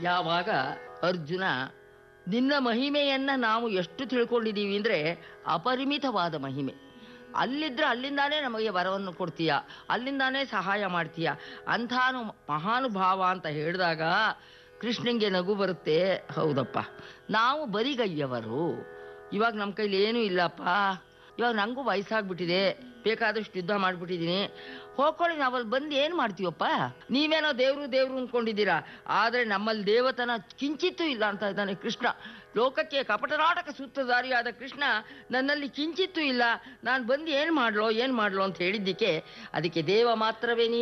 ಯಾವಾಗ ಅರ್ಜುನ ನಿನ್ನ ಮಹಿಮೆಯನ್ನ ನಾವು ಎಷ್ಟು ತಿಳ್ಕೊಂಡಿದ್ದೀವಿ ಅಂದರೆ ಅಪರಿಮಿತವಾದ ಮಹಿಮೆ ಅಲ್ಲಿದ್ರೆ ಅಲ್ಲಿಂದಾನೇ ನಮಗೆ ವರವನ್ನು ಕೊಡ್ತೀಯ ಅಲ್ಲಿಂದಾನೇ ಸಹಾಯ ಮಾಡ್ತೀಯ ಅಂಥಾನು ಮಹಾನುಭಾವ ಅಂತ ಹೇಳಿದಾಗ ಕೃಷ್ಣಂಗೆ ನಗು ಬರುತ್ತೆ ಹೌದಪ್ಪ ನಾವು ಬರಿಗೈಯವರು ಇವಾಗ ನಮ್ಮ ಕೈಲಿ ಏನೂ ಇಲ್ಲಪ್ಪ ಇವಾಗ ನನಗೂ ವಯಸ್ಸಾಗ್ಬಿಟ್ಟಿದೆ ಬೇಕಾದಷ್ಟು ಯುದ್ಧ ಮಾಡಿಬಿಟ್ಟಿದ್ದೀನಿ ಹೋಗ್ಕೊಳ್ಳಿ ನಾವಲ್ಲಿ ಬಂದು ಏನು ಮಾಡ್ತೀವಪ್ಪ ನೀವೇನೋ ದೇವರು ದೇವರು ಅಂದ್ಕೊಂಡಿದ್ದೀರಾ ಆದರೆ ನಮ್ಮಲ್ಲಿ ದೇವತನ ಕಿಂಚಿತ್ತೂ ಇಲ್ಲ ಅಂತ ಇದ್ದಾನೆ ಕೃಷ್ಣ ಲೋಕಕ್ಕೆ ಕಪಟನಾಟಕ ಸೂತ್ರಧಾರಿಯಾದ ಕೃಷ್ಣ ನನ್ನಲ್ಲಿ ಕಿಂಚಿತ್ತೂ ಇಲ್ಲ ನಾನು ಬಂದು ಏನು ಮಾಡ್ಲೋ ಏನು ಮಾಡ್ಲೋ ಅಂತ ಹೇಳಿದ್ದಕ್ಕೆ ಅದಕ್ಕೆ ದೇವ ಮಾತ್ರವೇ ನೀ